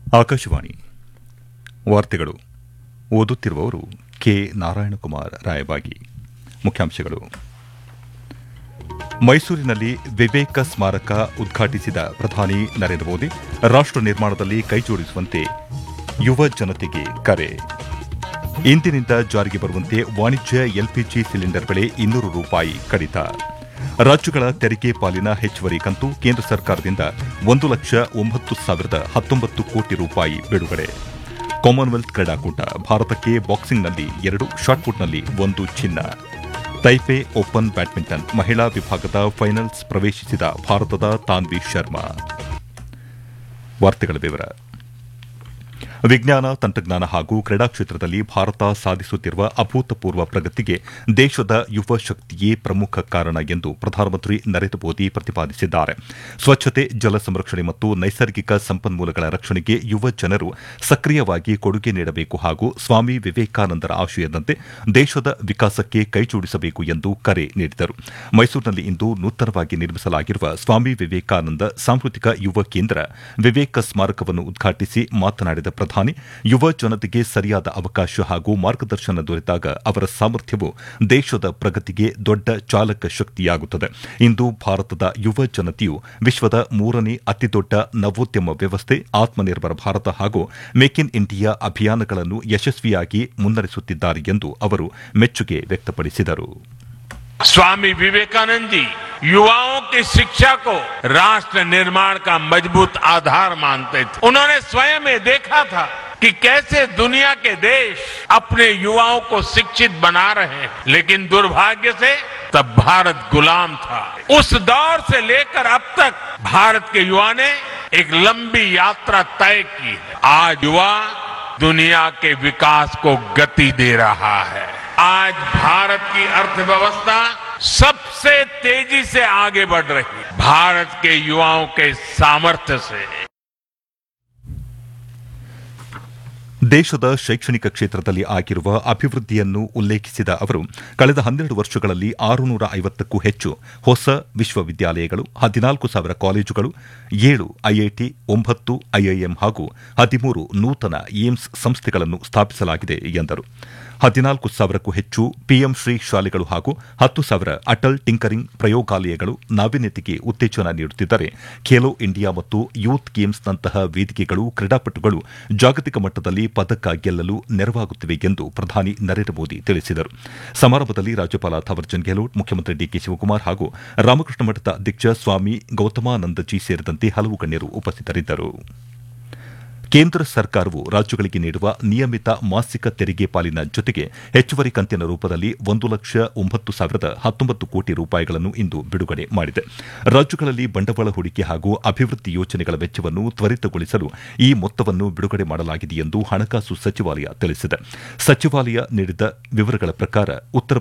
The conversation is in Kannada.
ಆಕಾಶವಾಣಿ ವಾರ್ತೆಗಳು ಓದುತ್ತಿರುವವರು ಕೆ ನಾರಾಯಣಕುಮಾರ್ ರಾಯಬಾಗಿ ಮುಖ್ಯಾಂಶಗಳು ಮೈಸೂರಿನಲ್ಲಿ ವಿವೇಕ ಸ್ಮಾರಕ ಉದ್ಘಾಟಿಸಿದ ಪ್ರಧಾನಿ ನರೇಂದ್ರ ಮೋದಿ ರಾಷ್ಟ ನಿರ್ಮಾಣದಲ್ಲಿ ಕೈಜೋಡಿಸುವಂತೆ ಯುವ ಜನತೆಗೆ ಕರೆ ಇಂದಿನಿಂದ ಜಾರಿಗೆ ಬರುವಂತೆ ವಾಣಿಜ್ಯ ಎಲ್ಪಿಜಿ ಸಿಲಿಂಡರ್ ಬೆಲೆ ಇನ್ನೂರು ರೂಪಾಯಿ ಕಡಿತ ರಾಜ್ಯಗಳ ತೆರಿಗೆ ಪಾಲಿನ ಹೆಚ್ಚುವರಿ ಕಂತು ಕೇಂದ್ರ ಸರ್ಕಾರದಿಂದ ಒಂದು ಲಕ್ಷ ಒಂಬತ್ತು ಸಾವಿರದ ಹತ್ತೊಂಬತ್ತು ಕೋಟಿ ರೂಪಾಯಿ ಬಿಡುಗಡೆ ಕಾಮನ್ವೆಲ್ತ್ ಕ್ರೀಡಾಕೂಟ ಭಾರತಕ್ಕೆ ಬಾಕ್ಸಿಂಗ್ನಲ್ಲಿ ಎರಡು ಶಾಟ್ಪುಟ್ನಲ್ಲಿ ಒಂದು ಚಿನ್ನ ತೈಪೆ ಓಪನ್ ಬ್ಯಾಡ್ಮಿಂಟನ್ ಮಹಿಳಾ ವಿಭಾಗದ ಫೈನಲ್ಸ್ ಪ್ರವೇಶಿಸಿದ ಭಾರತದ ತಾನ್ವಿ ಶರ್ಮಾ ವಾರ್ತೆಗಳ ವಿವರ ವಿಜ್ಞಾನ ತಂತ್ರಜ್ಞಾನ ಹಾಗೂ ಕ್ರೀಡಾ ಕ್ಷೇತ್ರದಲ್ಲಿ ಭಾರತ ಸಾಧಿಸುತ್ತಿರುವ ಅಭೂತಪೂರ್ವ ಪ್ರಗತಿಗೆ ದೇಶದ ಯುವ ಶಕ್ತಿಯೇ ಪ್ರಮುಖ ಕಾರಣ ಎಂದು ಪ್ರಧಾನಮಂತ್ರಿ ನರೇಂದ್ರ ಮೋದಿ ಪ್ರತಿಪಾದಿಸಿದ್ದಾರೆ ಸ್ವಚ್ಛತೆ ಜಲ ಸಂರಕ್ಷಣೆ ಮತ್ತು ನೈಸರ್ಗಿಕ ಸಂಪನ್ಮೂಲಗಳ ರಕ್ಷಣೆಗೆ ಯುವ ಜನರು ಸಕ್ರಿಯವಾಗಿ ಕೊಡುಗೆ ನೀಡಬೇಕು ಹಾಗೂ ಸ್ವಾಮಿ ವಿವೇಕಾನಂದರ ಆಶಯದಂತೆ ದೇಶದ ವಿಕಾಸಕ್ಕೆ ಕೈಜೋಡಿಸಬೇಕು ಎಂದು ಕರೆ ನೀಡಿದರು ಮೈಸೂರಿನಲ್ಲಿ ಇಂದು ನೂತನವಾಗಿ ನಿರ್ಮಿಸಲಾಗಿರುವ ಸ್ವಾಮಿ ವಿವೇಕಾನಂದ ಸಾಂಸ್ಕೃತಿಕ ಯುವ ಕೇಂದ್ರ ವಿವೇಕ ಸ್ಮಾರಕವನ್ನು ಉದ್ಘಾಟಿಸಿ ಮಾತನಾಡಿದ ಪ್ರಧಾನಿ ಯುವ ಜನತೆಗೆ ಸರಿಯಾದ ಅವಕಾಶ ಹಾಗೂ ಮಾರ್ಗದರ್ಶನ ದೊರೆತಾಗ ಅವರ ಸಾಮರ್ಥ್ಯವು ದೇಶದ ಪ್ರಗತಿಗೆ ದೊಡ್ಡ ಚಾಲಕ ಶಕ್ತಿಯಾಗುತ್ತದೆ ಇಂದು ಭಾರತದ ಯುವ ಜನತೆಯು ವಿಶ್ವದ ಮೂರನೇ ಅತಿದೊಡ್ಡ ನವೋದ್ಯಮ ವ್ಯವಸ್ಥೆ ಆತ್ಮನಿರ್ಭರ ಭಾರತ ಹಾಗೂ ಮೇಕ್ ಇನ್ ಇಂಡಿಯಾ ಅಭಿಯಾನಗಳನ್ನು ಯಶಸ್ವಿಯಾಗಿ ಮುನ್ನಡೆಸುತ್ತಿದ್ದಾರೆ ಎಂದು ಅವರು ಮೆಚ್ಚುಗೆ ವ್ಯಕ್ತಪಡಿಸಿದರು स्वामी विवेकानंद जी युवाओं की शिक्षा को राष्ट्र निर्माण का मजबूत आधार मानते थे उन्होंने स्वयं ये देखा था कि कैसे दुनिया के देश अपने युवाओं को शिक्षित बना रहे हैं लेकिन दुर्भाग्य से तब भारत गुलाम था उस दौर से लेकर अब तक भारत के युवा ने एक लंबी यात्रा तय की है आज युवा दुनिया के विकास को गति दे रहा है आज भारत की अर्थव्यवस्था सबसे तेजी से आगे बढ़ रही है भारत के युवाओं के सामर्थ्य से ದೇಶದ ಶೈಕ್ಷಣಿಕ ಕ್ಷೇತ್ರದಲ್ಲಿ ಆಗಿರುವ ಅಭಿವೃದ್ಧಿಯನ್ನು ಉಲ್ಲೇಖಿಸಿದ ಅವರು ಕಳೆದ ಹನ್ನೆರಡು ವರ್ಷಗಳಲ್ಲಿ ಆರುನೂರ ಐವತ್ತಕ್ಕೂ ಹೆಚ್ಚು ಹೊಸ ವಿಶ್ವವಿದ್ಯಾಲಯಗಳು ಹದಿನಾಲ್ಕು ಸಾವಿರ ಕಾಲೇಜುಗಳು ಏಳು ಐಐಟಿ ಒಂಬತ್ತು ಐಐಎಂ ಹಾಗೂ ಹದಿಮೂರು ನೂತನ ಏಮ್ಸ್ ಸಂಸ್ಥೆಗಳನ್ನು ಸ್ಥಾಪಿಸಲಾಗಿದೆ ಎಂದರು ಹದಿನಾಲ್ಕು ಸಾವಿರಕ್ಕೂ ಹೆಚ್ಚು ಪಿಎಂ ಶ್ರೀ ಶಾಲೆಗಳು ಹಾಗೂ ಹತ್ತು ಸಾವಿರ ಅಟಲ್ ಟಿಂಕರಿಂಗ್ ಪ್ರಯೋಗಾಲಯಗಳು ನಾವೀನ್ಯತೆಗೆ ಉತ್ತೇಜನ ನೀಡುತ್ತಿದ್ದರೆ ಖೇಲೋ ಇಂಡಿಯಾ ಮತ್ತು ಯೂತ್ ಗೇಮ್ಸ್ನಂತಹ ವೇದಿಕೆಗಳು ಕ್ರೀಡಾಪಟುಗಳು ಜಾಗತಿಕ ಮಟ್ಟದಲ್ಲಿ ಪದಕ ಗೆಲ್ಲಲು ನೆರವಾಗುತ್ತಿವೆ ಎಂದು ಪ್ರಧಾನಿ ನರೇಂದ್ರ ಮೋದಿ ತಿಳಿಸಿದರು ಸಮಾರಂಭದಲ್ಲಿ ರಾಜ್ಯಪಾಲ ಥವರ್ಚಂದ್ ಗೆಹ್ಲೋಟ್ ಮುಖ್ಯಮಂತ್ರಿ ಡಿಕೆ ಶಿವಕುಮಾರ್ ಹಾಗೂ ರಾಮಕೃಷ್ಣ ಮಠದ ಅಧ್ಯಕ್ಷ ಸ್ವಾಮಿ ಗೌತಮಾನಂದಜಿ ಸೇರಿದಂತೆ ಹಲವು ಗಣ್ಯರು ಉಪಸ್ಥಿತರಿದ್ದರು ಕೇಂದ್ರ ಸರ್ಕಾರವು ರಾಜ್ಯಗಳಿಗೆ ನೀಡುವ ನಿಯಮಿತ ಮಾಸಿಕ ತೆರಿಗೆ ಪಾಲಿನ ಜೊತೆಗೆ ಹೆಚ್ಚುವರಿ ಕಂತಿನ ರೂಪದಲ್ಲಿ ಒಂದು ಲಕ್ಷ ಒಂಬತ್ತು ಸಾವಿರದ ಹತ್ತೊಂಬತ್ತು ಕೋಟಿ ರೂಪಾಯಿಗಳನ್ನು ಇಂದು ಬಿಡುಗಡೆ ಮಾಡಿದೆ ರಾಜ್ಯಗಳಲ್ಲಿ ಬಂಡವಾಳ ಹೂಡಿಕೆ ಹಾಗೂ ಅಭಿವೃದ್ಧಿ ಯೋಜನೆಗಳ ವೆಚ್ಚವನ್ನು ತ್ವರಿತಗೊಳಿಸಲು ಈ ಮೊತ್ತವನ್ನು ಬಿಡುಗಡೆ ಮಾಡಲಾಗಿದೆ ಎಂದು ಹಣಕಾಸು ಸಚಿವಾಲಯ ತಿಳಿಸಿದೆ ಸಚಿವಾಲಯ ನೀಡಿದ ವಿವರಗಳ ಪ್ರಕಾರ ಉತ್ತರ